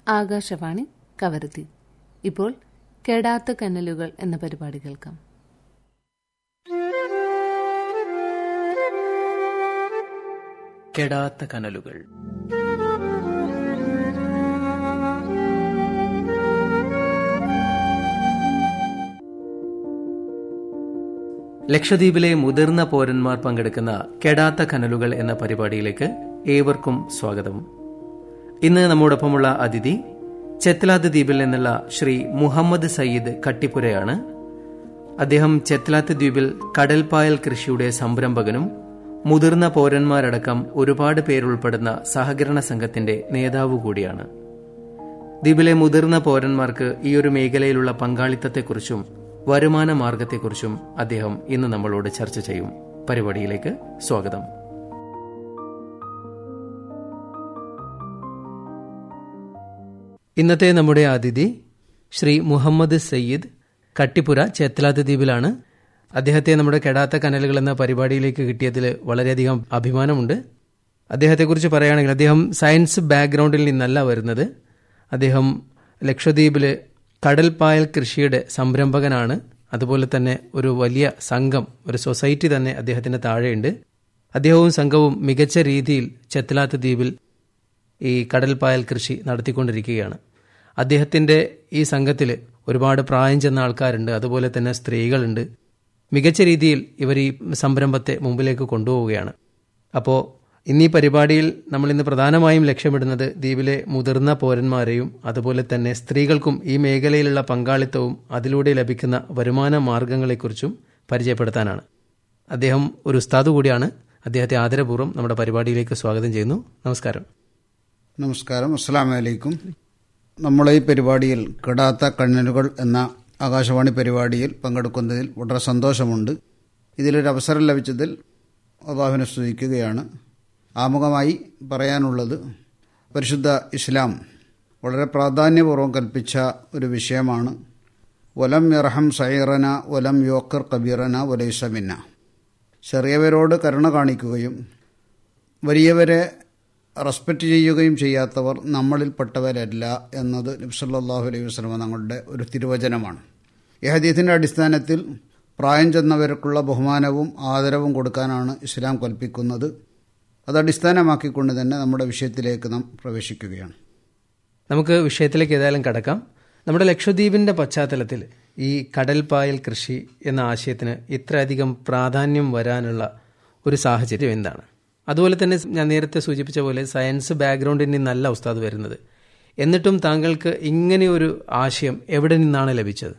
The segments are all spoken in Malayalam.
ആകാശവാണി കവരത്തി ഇപ്പോൾ കെടാത്ത കനലുകൾ എന്ന പരിപാടി കേൾക്കാം കെടാത്ത കനലുകൾ ലക്ഷദ്വീപിലെ മുതിർന്ന പൗരന്മാർ പങ്കെടുക്കുന്ന കെടാത്ത കനലുകൾ എന്ന പരിപാടിയിലേക്ക് ഏവർക്കും സ്വാഗതം ഇന്ന് നമ്മോടൊപ്പമുള്ള അതിഥി ചെത്ലാത്ത് ദ്വീപിൽ നിന്നുള്ള ശ്രീ മുഹമ്മദ് സയ്യിദ് കട്ടിപ്പുരയാണ് അദ്ദേഹം ചെത്ലാത്ത് ദ്വീപിൽ കടൽപ്പായൽ കൃഷിയുടെ സംരംഭകനും മുതിർന്ന പൗരന്മാരടക്കം ഒരുപാട് പേരുൾപ്പെടുന്ന സഹകരണ സംഘത്തിന്റെ നേതാവ് കൂടിയാണ് ദ്വീപിലെ മുതിർന്ന പൗരന്മാർക്ക് ഈ ഒരു മേഖലയിലുള്ള പങ്കാളിത്തത്തെക്കുറിച്ചും വരുമാന മാർഗത്തെക്കുറിച്ചും അദ്ദേഹം ഇന്ന് നമ്മളോട് ചർച്ച ചെയ്യും പരിപാടിയിലേക്ക് സ്വാഗതം ഇന്നത്തെ നമ്മുടെ അതിഥി ശ്രീ മുഹമ്മദ് സയ്യിദ് കട്ടിപ്പുര ചേത്തലാത്ത് ദ്വീപിലാണ് അദ്ദേഹത്തെ നമ്മുടെ കെടാത്ത കനലുകൾ എന്ന പരിപാടിയിലേക്ക് കിട്ടിയതിൽ വളരെയധികം അഭിമാനമുണ്ട് അദ്ദേഹത്തെക്കുറിച്ച് പറയുകയാണെങ്കിൽ അദ്ദേഹം സയൻസ് ബാക്ക്ഗ്രൗണ്ടിൽ നിന്നല്ല വരുന്നത് അദ്ദേഹം ലക്ഷദ്വീപിൽ കടൽപ്പായൽ കൃഷിയുടെ സംരംഭകനാണ് അതുപോലെ തന്നെ ഒരു വലിയ സംഘം ഒരു സൊസൈറ്റി തന്നെ അദ്ദേഹത്തിന്റെ താഴെയുണ്ട് അദ്ദേഹവും സംഘവും മികച്ച രീതിയിൽ ചെത്തലാത്ത് ദ്വീപിൽ ഈ കടൽപ്പായൽ കൃഷി നടത്തിക്കൊണ്ടിരിക്കുകയാണ് അദ്ദേഹത്തിന്റെ ഈ സംഘത്തിൽ ഒരുപാട് പ്രായം ചെന്ന ആൾക്കാരുണ്ട് അതുപോലെ തന്നെ സ്ത്രീകളുണ്ട് മികച്ച രീതിയിൽ ഇവർ ഈ സംരംഭത്തെ മുമ്പിലേക്ക് കൊണ്ടുപോവുകയാണ് അപ്പോൾ ഇന്നീ പരിപാടിയിൽ നമ്മൾ ഇന്ന് പ്രധാനമായും ലക്ഷ്യമിടുന്നത് ദ്വീപിലെ മുതിർന്ന പൗരന്മാരെയും അതുപോലെ തന്നെ സ്ത്രീകൾക്കും ഈ മേഖലയിലുള്ള പങ്കാളിത്തവും അതിലൂടെ ലഭിക്കുന്ന വരുമാന മാർഗങ്ങളെക്കുറിച്ചും പരിചയപ്പെടുത്താനാണ് അദ്ദേഹം ഒരു ഉസ്താദ് കൂടിയാണ് അദ്ദേഹത്തെ ആദരപൂർവ്വം നമ്മുടെ പരിപാടിയിലേക്ക് സ്വാഗതം ചെയ്യുന്നു നമസ്കാരം നമസ്കാരം അസ്സാം വലൈക്കും നമ്മളെ ഈ പരിപാടിയിൽ കെടാത്ത കണ്ണനുകൾ എന്ന ആകാശവാണി പരിപാടിയിൽ പങ്കെടുക്കുന്നതിൽ വളരെ സന്തോഷമുണ്ട് ഇതിലൊരു അവസരം ലഭിച്ചതിൽ അള്ളാഹുവിനെ സ്തുതിക്കുകയാണ് ആമുഖമായി പറയാനുള്ളത് പരിശുദ്ധ ഇസ്ലാം വളരെ പ്രാധാന്യപൂർവ്വം കൽപ്പിച്ച ഒരു വിഷയമാണ് വലം യർഹം സൈറന വലം യോക്കർ കബീറന വലൈസമിന്ന ചെറിയവരോട് കരുണ കാണിക്കുകയും വലിയവരെ റെസ്പെക്റ്റ് ചെയ്യുകയും ചെയ്യാത്തവർ നമ്മളിൽപ്പെട്ടവരല്ല എന്നത് നബ്സല്ലാഹു അലൈഹി വസ്ലമ തങ്ങളുടെ ഒരു തിരുവചനമാണ് ഈ ഹദീസിൻ്റെ അടിസ്ഥാനത്തിൽ പ്രായം ചെന്നവർക്കുള്ള ബഹുമാനവും ആദരവും കൊടുക്കാനാണ് ഇസ്ലാം കൽപ്പിക്കുന്നത് അത് അടിസ്ഥാനമാക്കിക്കൊണ്ട് തന്നെ നമ്മുടെ വിഷയത്തിലേക്ക് നാം പ്രവേശിക്കുകയാണ് നമുക്ക് വിഷയത്തിലേക്ക് ഏതായാലും കടക്കാം നമ്മുടെ ലക്ഷദ്വീപിന്റെ പശ്ചാത്തലത്തിൽ ഈ കടൽപ്പായൽ കൃഷി എന്ന ആശയത്തിന് ഇത്രയധികം പ്രാധാന്യം വരാനുള്ള ഒരു സാഹചര്യം എന്താണ് അതുപോലെ തന്നെ ഞാൻ നേരത്തെ സൂചിപ്പിച്ച പോലെ സയൻസ് ബാക്ക്ഗ്രൗണ്ടിൽ നിന്നല്ല ഉസ്താദ് വരുന്നത് എന്നിട്ടും താങ്കൾക്ക് ഇങ്ങനെ ഒരു ആശയം എവിടെ നിന്നാണ് ലഭിച്ചത്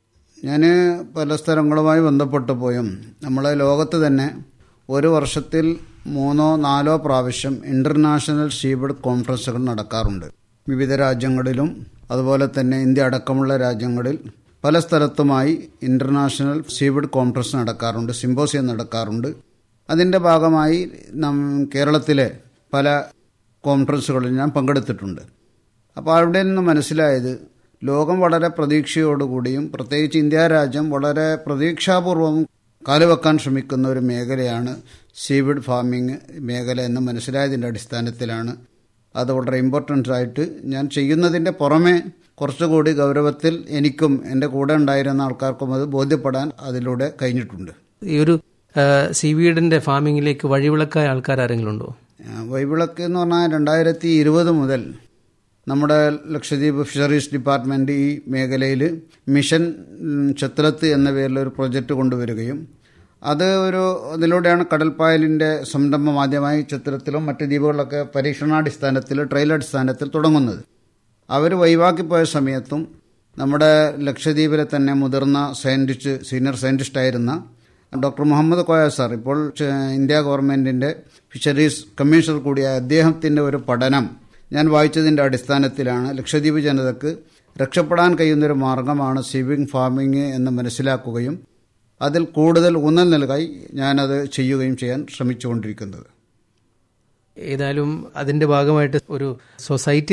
ഞാൻ പല സ്ഥലങ്ങളുമായി ബന്ധപ്പെട്ടപ്പോഴും നമ്മളെ ലോകത്ത് തന്നെ ഒരു വർഷത്തിൽ മൂന്നോ നാലോ പ്രാവശ്യം ഇന്റർനാഷണൽ സീബഡ് കോൺഫറൻസുകൾ നടക്കാറുണ്ട് വിവിധ രാജ്യങ്ങളിലും അതുപോലെ തന്നെ ഇന്ത്യ അടക്കമുള്ള രാജ്യങ്ങളിൽ പല സ്ഥലത്തുമായി ഇന്റർനാഷണൽ സീബഡ് കോൺഫറൻസ് നടക്കാറുണ്ട് സിമ്പോസിയം നടക്കാറുണ്ട് അതിൻ്റെ ഭാഗമായി നം കേരളത്തിലെ പല കോൺഫറൻസുകളിൽ ഞാൻ പങ്കെടുത്തിട്ടുണ്ട് അപ്പോൾ അവിടെ നിന്ന് മനസ്സിലായത് ലോകം വളരെ പ്രതീക്ഷയോടുകൂടിയും പ്രത്യേകിച്ച് ഇന്ത്യ രാജ്യം വളരെ പ്രതീക്ഷാപൂർവം കാലുവെക്കാൻ ശ്രമിക്കുന്ന ഒരു മേഖലയാണ് സീവിഡ് ഫാമിംഗ് മേഖല എന്ന് മനസ്സിലായതിൻ്റെ അടിസ്ഥാനത്തിലാണ് അത് വളരെ ഇമ്പോർട്ടൻ്റ് ആയിട്ട് ഞാൻ ചെയ്യുന്നതിൻ്റെ പുറമെ കുറച്ചുകൂടി ഗൗരവത്തിൽ എനിക്കും എൻ്റെ കൂടെ ഉണ്ടായിരുന്ന ആൾക്കാർക്കും അത് ബോധ്യപ്പെടാൻ അതിലൂടെ കഴിഞ്ഞിട്ടുണ്ട് ഈ ഒരു സീവീഡിന്റെ ഫാമിങ്ങിലേക്ക് വഴിവിളക്കായ ആൾക്കാർ ആരെങ്കിലും ഉണ്ടോ വൈവിളക്ക് എന്ന് പറഞ്ഞാൽ രണ്ടായിരത്തി ഇരുപത് മുതൽ നമ്മുടെ ലക്ഷദ്വീപ് ഫിഷറീസ് ഡിപ്പാർട്ട്മെന്റ് ഈ മേഖലയിൽ മിഷൻ ചത്രത്ത് എന്ന പേരിൽ ഒരു പ്രൊജക്റ്റ് കൊണ്ടുവരികയും അത് ഒരു അതിലൂടെയാണ് കടൽപ്പായലിന്റെ സംരംഭം ആദ്യമായി ചിത്രത്തിലും മറ്റ് ദ്വീപുകളിലൊക്കെ പരീക്ഷണാടിസ്ഥാനത്തിൽ ട്രയൽ അടിസ്ഥാനത്തിൽ തുടങ്ങുന്നത് അവർ വൈവാക്കിപ്പോയ സമയത്തും നമ്മുടെ ലക്ഷദ്വീപിലെ തന്നെ മുതിർന്ന സയന്റിസ്റ്റ് സീനിയർ സയന്റിസ്റ്റ് ആയിരുന്ന ഡോക്ടർ മുഹമ്മദ് കോയ സാർ ഇപ്പോൾ ഇന്ത്യ ഗവൺമെന്റിന്റെ ഫിഷറീസ് കമ്മീഷണർ കൂടിയായ അദ്ദേഹത്തിന്റെ ഒരു പഠനം ഞാൻ വായിച്ചതിന്റെ അടിസ്ഥാനത്തിലാണ് ലക്ഷദ്വീപ് ജനതയ്ക്ക് രക്ഷപ്പെടാൻ കഴിയുന്നൊരു മാർഗമാണ് സീവിംഗ് ഫാമിംഗ് എന്ന് മനസ്സിലാക്കുകയും അതിൽ കൂടുതൽ ഊന്നൽ നൽകായി ഞാനത് ചെയ്യുകയും ചെയ്യാൻ ശ്രമിച്ചുകൊണ്ടിരിക്കുന്നത് ഏതായാലും അതിന്റെ ഭാഗമായിട്ട് ഒരു സൊസൈറ്റി